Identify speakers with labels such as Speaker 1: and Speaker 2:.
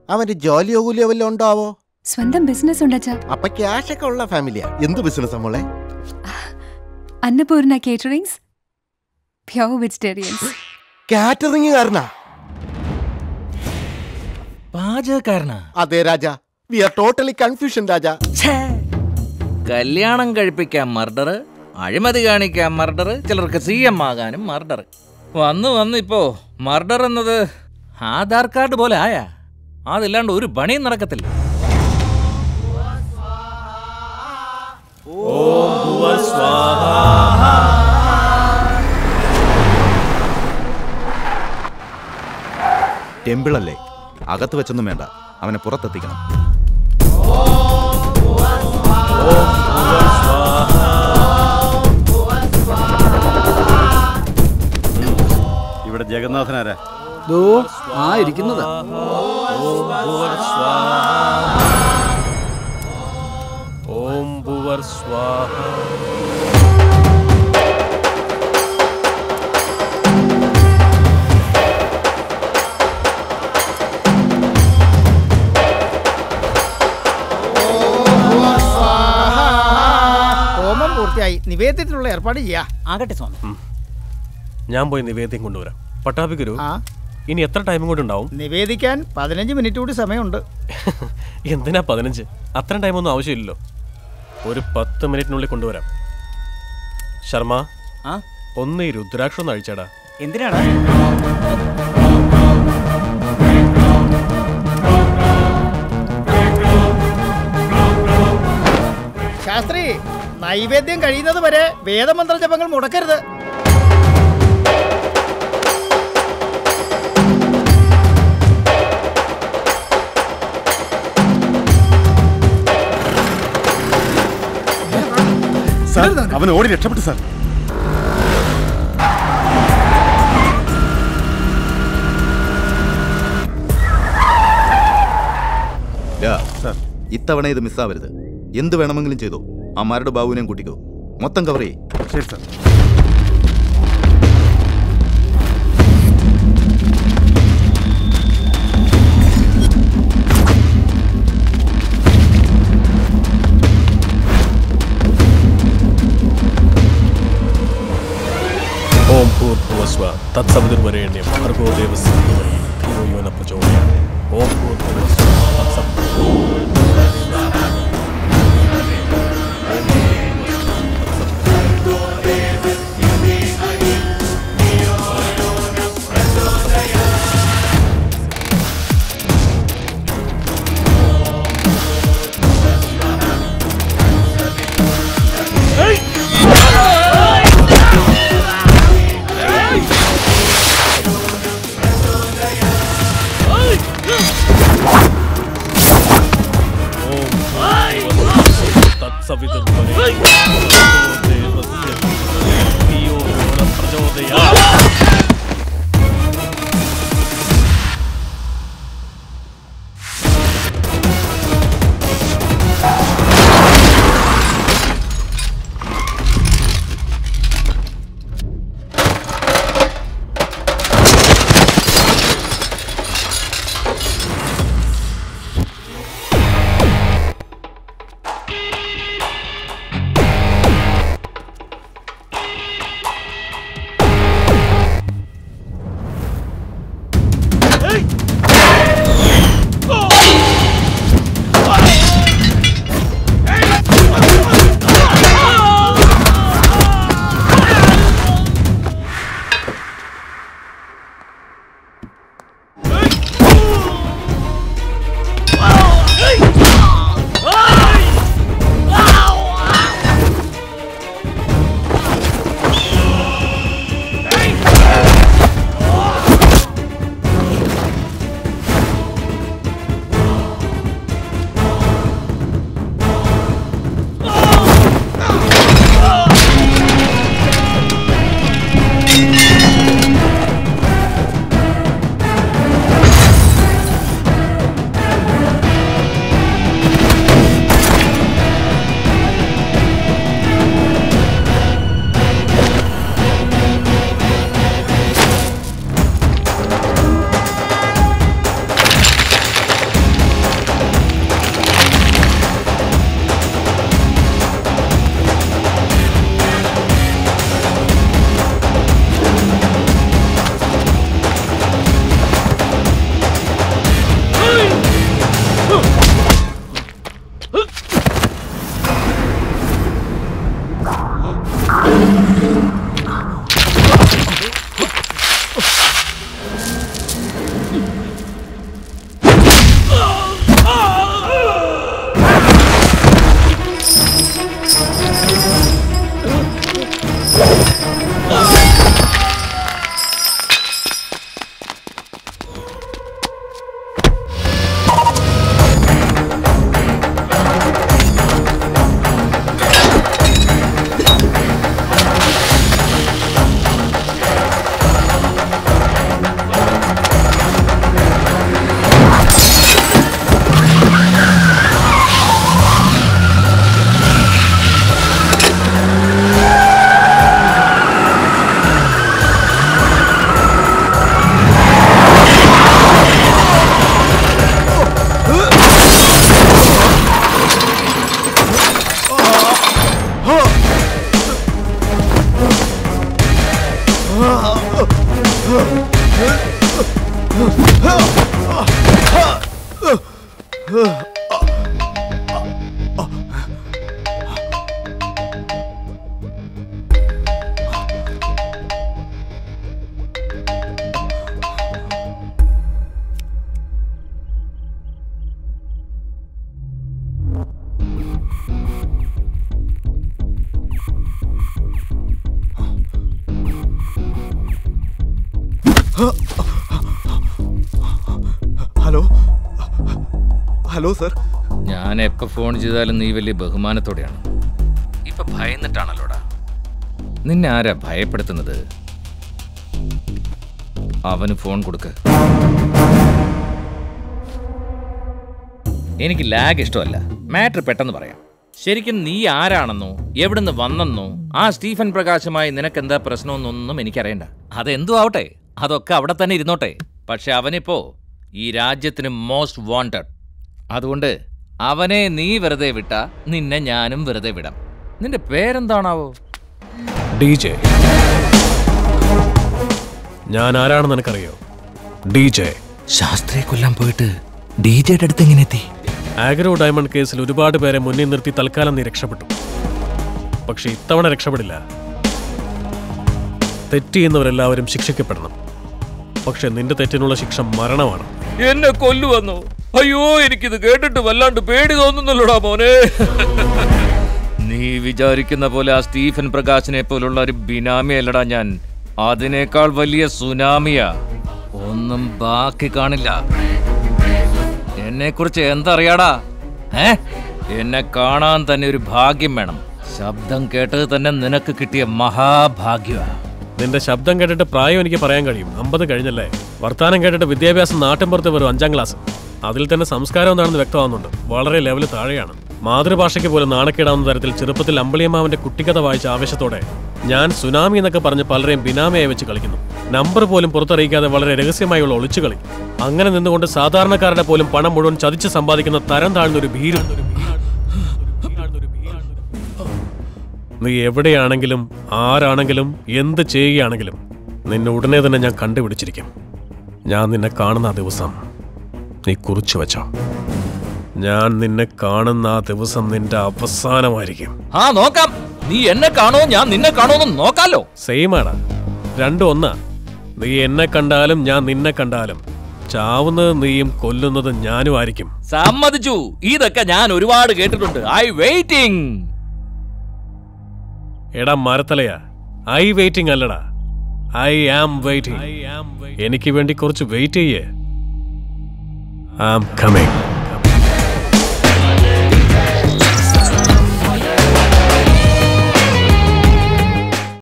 Speaker 1: അവന്റെ ജോലിയോ കൂലിയോ വല്ലതും ഉണ്ടാവോ
Speaker 2: സ്വന്തം ബിസിനസ് ഉണ്ടച്ചാ
Speaker 1: അപ്പൊ ക്യാഷ് ഒക്കെ ഉള്ള ഫാമിലിയാ എന്ത് ബിസിനസ് മോളെ
Speaker 2: Annapoorna caterings pure vegetarians
Speaker 1: catering കാരനാ
Speaker 3: പാചകക്കാരനാ
Speaker 1: അതെ Raja we are totally confusion Raja
Speaker 3: കല്യാണം കഴിപ്പിക്കാൻ മർഡർ അഴിമതി കാണിക്കാൻ മർഡർ ചിലർക്ക് സി എം ആകാനും മർഡർ വന്ന് വന്ന് ഇപ്പോ മർഡർ എന്നത് ആധാർ കാർഡ് പോലെ ആയാ അതില്ലാണ്ട് ഒരു പണിയും നടക്കത്തില്ല
Speaker 4: ടെമ്പിളല്ലേ അകത്ത് വെച്ചൊന്നും വേണ്ട അവനെ പുറത്തെത്തിക്കണം
Speaker 5: ഇവിടെ ജഗന്നാഥനാരാ
Speaker 6: ദോ ആ ഇരിക്കുന്നത്
Speaker 7: ഓം ഭുവർ സ്വാഹ
Speaker 6: ഹോമം പൂർത്തിയായി നിവേദ്യത്തിനുള്ള ഏർപ്പാട് ചെയ്യാ
Speaker 8: ആകട്ടെ സ്വാമി
Speaker 7: ഞാൻ പോയി നിവേദ്യം കൊണ്ടുവരാം പട്ടാഭിഗുരു
Speaker 6: ആ
Speaker 7: ഇനി എത്ര ടൈമും കൊണ്ടുണ്ടാവും
Speaker 6: നിവേദിക്കാൻ പതിനഞ്ച് മിനിറ്റ് കൂടി സമയമുണ്ട്
Speaker 7: എന്തിനാ പതിനഞ്ച് അത്രയും ടൈമൊന്നും ആവശ്യമില്ലല്ലോ ഒരു പത്ത് മിനിറ്റിനുള്ളിൽ കൊണ്ടുവരാം ശർമ്മ
Speaker 8: ആ
Speaker 7: ഒന്ന് ഈ രുദ്രാക്ഷം ഒന്ന് അഴിച്ചാടാ
Speaker 8: എന്തിനാടാ
Speaker 6: ശാസ്ത്രി നൈവേദ്യം കഴിയുന്നത് വരെ വേദമന്ത്ര ജപങ്ങൾ മുടക്കരുത്
Speaker 5: സാർ അവൻ ഓടി രക്ഷപ്പെട്ടു സാർ
Speaker 4: ലാ, ഇത്തവണ ഇത് മിസ്സാവരുത് എന്ത് വേണമെങ്കിലും ചെയ്തോ അമ്മാരുടെ ബാബുവിനെയും കൂട്ടിക്കോ മൊത്തം കവർ ചെയ്യ്
Speaker 5: ശരി സാർ
Speaker 7: ഓം ഭൂർഭുവസ്വ തത്സവിതുർവരേണ്യം ഭർഗോ ദേവസ്യ ധീമഹി ധിയോ യോ ന പ്രചോദയാത് ഓം ഭൂർഭുവസ്വ തത്സവിതുർവരേണ്യം തത്സവിതുർവരേണ്യം ഭർഗോ ദേവസ്യ ധീമഹി ധിയോ യോ ന പ്രചോദയാത്
Speaker 4: ഹലോ ഹലോ സർ
Speaker 3: ഞാൻ എപ്പോ ഫോൺ ചെയ്താലും നീ വലിയ ബഹുമാനത്തോടെയാണ് ഇപ്പൊ ഭയന്നിട്ടാണല്ലോടാ നിന്നെ ആരാ ഭയപ്പെടുത്തുന്നത് അവന് ഫോൺ കൊടുക്ക എനിക്ക് ലാഗ് ഇഷ്ടമല്ല മാറ്റർ പെട്ടെന്ന് പറയാം ശരിക്കും നീ ആരാണെന്നോ എവിടുന്ന് വന്നെന്നോ ആ സ്റ്റീഫൻ പ്രകാശുമായി നിനക്ക് എന്താ പ്രശ്നമെന്നൊന്നും എനിക്കറിയണ്ട അതെന്തു ആവട്ടെ അതൊക്കെ അവിടെ തന്നെ ഇരുന്നോട്ടെ പക്ഷെ അവനിപ്പോ ഈ രാജ്യത്തിന് മോസ്റ്റ് വാണ്ടഡ് അതുകൊണ്ട് അവനെ നീ വെറുതെ വിട്ട നിന്നെ ഞാനും വെറുതെ വിടാം നിന്റെ പേരെന്താണാവോ
Speaker 7: ഡി ജെ ഞാൻ ആരാണെന്ന് നിനക്കറിയോ ഡി ജെ
Speaker 3: ശാസ്ത്രിയെ കൊല്ലാൻ പോയിട്ട് ഡി ജെയുടെ അടുത്ത് എങ്ങനെ എത്തി
Speaker 7: ആഗ്രോ ഡയമണ്ട് കേസിൽ ഒരുപാട് പേരെ മുന്നിൽ നിർത്തി തൽക്കാലം നീ രക്ഷപ്പെട്ടു പക്ഷെ ഇത്തവണ രക്ഷപ്പെടില്ല തെറ്റ് ചെയ്യുന്നവരെല്ലാവരും ശിക്ഷിക്കപ്പെടണം പക്ഷെ നിന്റെ തെറ്റിനുള്ള ശിക്ഷ മരണമാണ്
Speaker 3: എന്നെ കൊല്ലുവന്നു അയ്യോ എനിക്കിത് കേട്ടിട്ട് വല്ലാണ്ട് പേടി തോന്നുന്നല്ലോടാ മോനെ നീ വിചാരിക്കുന്ന പോലെ ആ സ്റ്റീഫൻ പ്രകാശിനെ പോലുള്ള ഒരു ബിനാമിയല്ലടാ ഞാൻ അതിനേക്കാൾ വലിയ സുനാമിയാ ഒന്നും ബാക്കി കാണില്ല എന്നെ കുറിച്ച് എന്തറിയാടാ ഏ എന്നെ കാണാൻ തന്നെ ഒരു ഭാഗ്യം വേണം ശബ്ദം കേട്ടത് തന്നെ നിനക്ക് കിട്ടിയ മഹാഭാഗ്യമാ
Speaker 7: നിന്റെ ശബ്ദം കേട്ടിട്ട് പ്രായം എനിക്ക് പറയാൻ കഴിയും അമ്പത് കഴിഞ്ഞല്ലേ വർത്താനം കേട്ടിട്ട് വിദ്യാഭ്യാസം നാട്ടിൻപുറത്ത് വെറും അഞ്ചാം ക്ലാസ് അതിൽ തന്നെ സംസ്കാരം എന്താണെന്ന് വ്യക്തമാകുന്നുണ്ട് വളരെ ലെവല് താഴെയാണ് മാതൃഭാഷയ്ക്ക് പോലും നാണക്കേടാവുന്ന തരത്തിൽ ചെറുപ്പത്തിൽ അമ്പളിയമ്മാവന്റെ കുട്ടിക്കഥ വായിച്ച ആവേശത്തോടെ ഞാൻ സുനാമി എന്നൊക്കെ പറഞ്ഞ് പലരെയും ബിനാമയായി വെച്ച് കളിക്കുന്നു നമ്പർ പോലും പുറത്തറിയിക്കാതെ വളരെ രഹസ്യമായുള്ള ഒളിച്ചുകളി അങ്ങനെ നിന്നുകൊണ്ട് സാധാരണക്കാരുടെ പോലും പണം മുഴുവൻ ചതിച്ച് സമ്പാദിക്കുന്ന തരം താഴ്ന്ന ഒരു ഭീരു നീ എവിടെയാണെങ്കിലും ആരാണെങ്കിലും എന്ത് ചെയ്യുകയാണെങ്കിലും നിന്നെ ഉടനെ തന്നെ ഞാൻ കണ്ടുപിടിച്ചിരിക്കും ഞാൻ നിന്നെ കാണുന്ന ആ ദിവസം നീ കുറിച്ചു വെച്ചോ ഞാൻ നിന്നെ കാണുന്ന ആ ദിവസം നിന്റെ അവസാനമായിരിക്കും
Speaker 3: ആ നോക്കാം നീ എന്നെ കാണോ ഞാൻ നിന്നെ കാണോന്ന് നോക്കാലോ
Speaker 7: സെയിമാണ് രണ്ടും ഒന്നാ നീ എന്നെ കണ്ടാലും ഞാൻ നിന്നെ കണ്ടാലും ചാവുന്നത് നീയും കൊല്ലുന്നത് ഞാനും ആയിരിക്കും
Speaker 3: സമ്മതിച്ചു ഇതൊക്കെ ഞാൻ ഒരുപാട് കേട്ടിട്ടുണ്ട് ഐ വെയിറ്റിംഗ്
Speaker 7: എടാ മരത്തലയാ ഐ വെയിറ്റിംഗ് അല്ലടാ ഐ ആം വെയിറ്റിംഗ് എനിക്ക് വേണ്ടി കുറച്ച് വെയിറ്റ് ചെയ്യേ ഐ ആം കമ്മിങ്